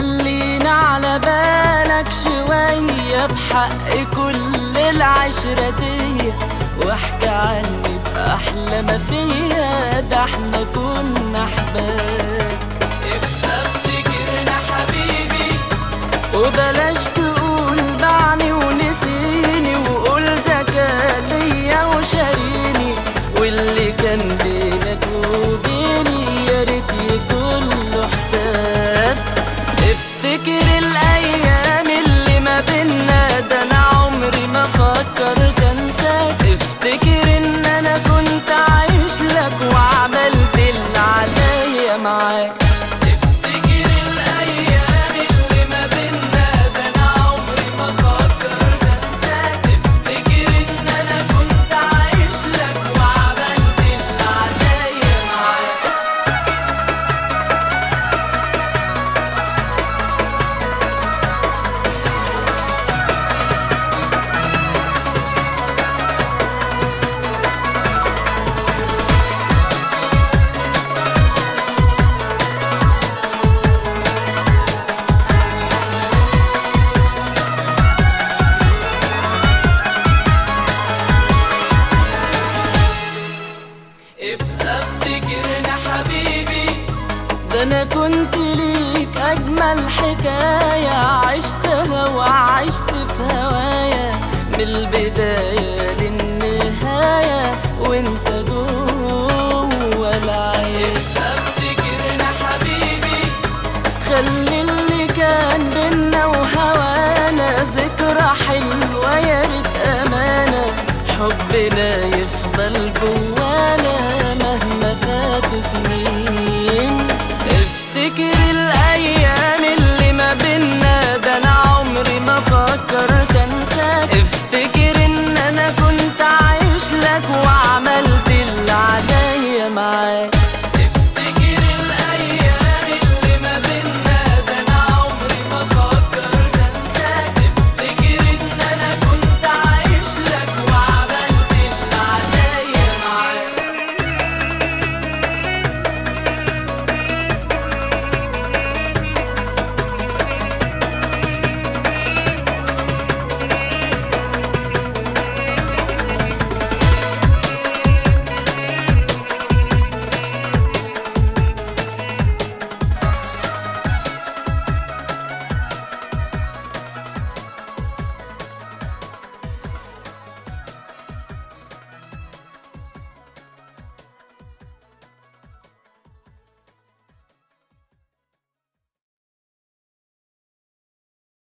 خلينا على بالك شوية بحق كل العشرة دي واحكي عني بأحلى ما فيا ده احنا كنا أحباب ابقى افتكرنا حبيبي وبلاش تقول بعني ونسيني وقول ده كان ليا وشاريني واللي كان بينك وبيني يا ريت يكون له حساب افتكر الايام اللي ما بينا ده انا عمري ما فكرت انساك افتكر ان انا كنت عايش لك وعملت اللي عليا معاك افتكر الايام اللي ما بينا ده انا عمري ما فكرت انساك افتكر ان انا كنت عايش لك وعملت اللي عليا معاك ابقى افتكرنا حبيبي ده انا كنت ليك اجمل حكاية عشتها وعشت في هوايا من البداية للنهاية وانت جوه العين افتكرنا حبيبي خلي اللي كان بينا وهوانا ذكرى حلوة يا ريت أمانة حبنا